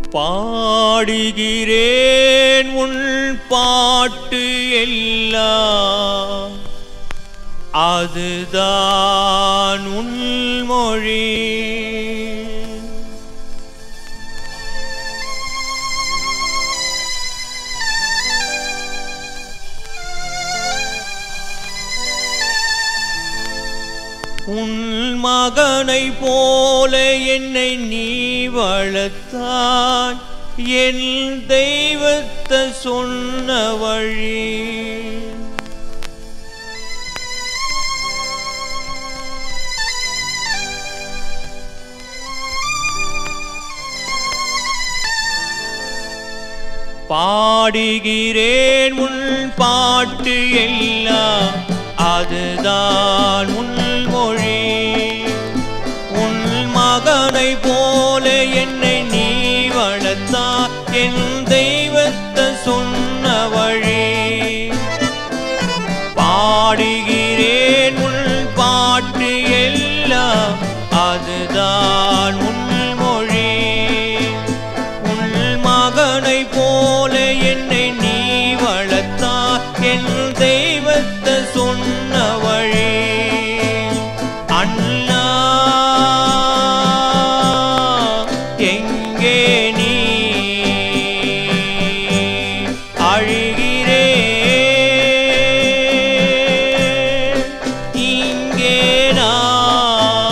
பாடுகிறேன் உன் பாட்டு எல்லாம் அதுதான் உன் மொழி உன் மகனை போல என்னை நீ வளர்த்தாய் என் தெய்வத்தை சொன்ன வழி பாடுகிறேன் உன் பாட்டு எல்லாம் அதுதான் உன் மொழி உன் மகனை போல என்னை நீ வளர்த்தா என் தெய்வத்தை சொன்ன வழி பாடுகிறேன் உன் பாட்டு எல்லாம் அதுதான் உன் மொழி உன் மகனை போல என்னை நீ வளர்த்தா என் தெய்வத்தை சொன்ன வழி அண்ணா எங்கே நீ அழுகிறே இங்கே நான்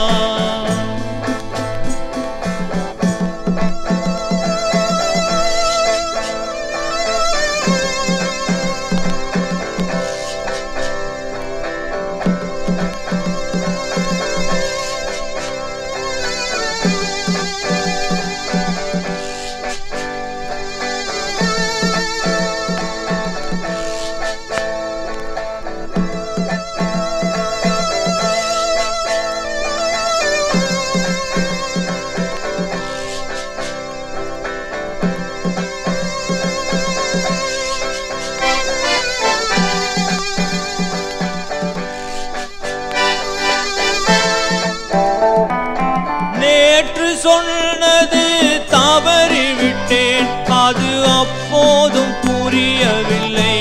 நேற்று சொன்னது தவறி விட்டேன் அது அப்போதும் புரியவில்லை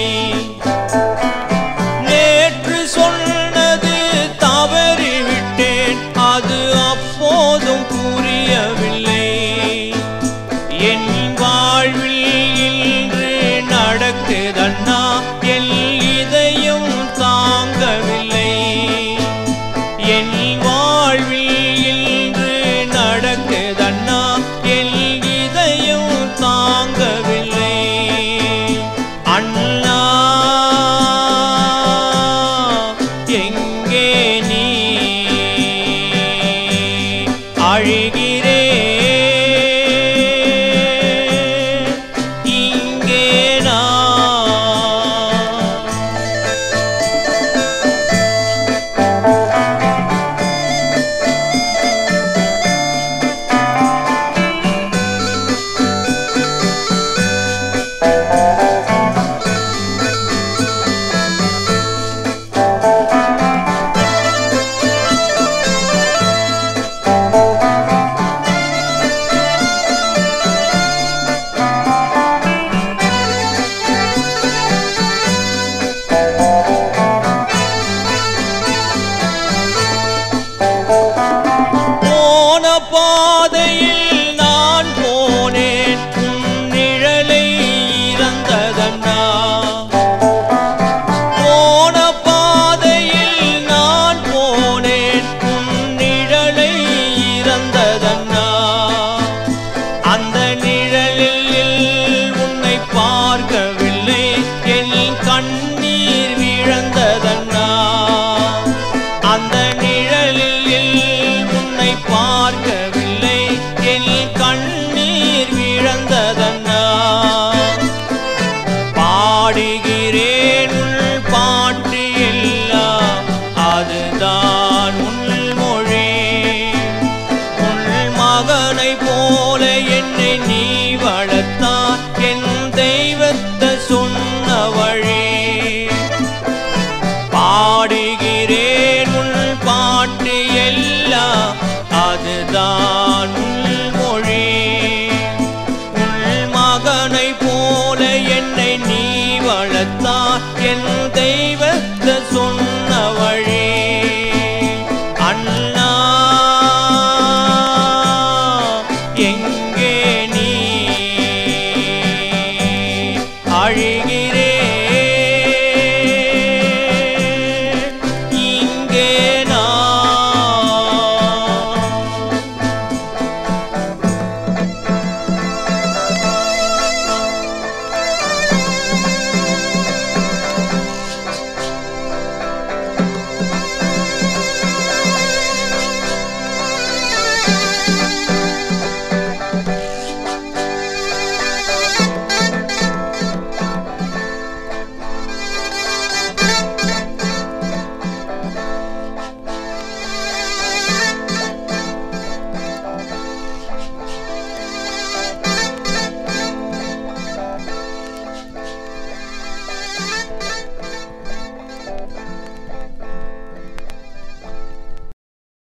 நேற்று சொன்னது தவறி விட்டேன் அது அப்போதும் புரியவில்லை என் வாழ்வில் இன்று நடக்குதண்ணா என் இதயம் தாங்கவில்லை என் வாழ்வில் இன்று நடக்குதண்ணா என் இதயம் தாங்கவில்லை அண்ணா எங்கே நீ அழுகிறே இங்கே நான் போன பாதையில் நான் போனேன் உன் நிழலை இறந்ததண்ணா போன பாதையில் நான் போனேன் உன் நிழலை இறந்ததண்ணா அந்த நிழலில் உன்னை பார்க்கவில்லை என் கண்ணீர் விழந்ததண்ணா அந்த நிழலில் உன்னை பார்க்கவில்லை என் கண்ணீர் விழந்ததண்ணா பாடுகிறேன் உள் பாட்டு எல்லாம் அதுதான் உள் மொழி உள் மகனை போல என்னை நீ வளர்த்தா என் தெய்வத்தை சொன்ன வழி பாடுகிறேன் உள் பாட்டு எல்லாம் அதுதான்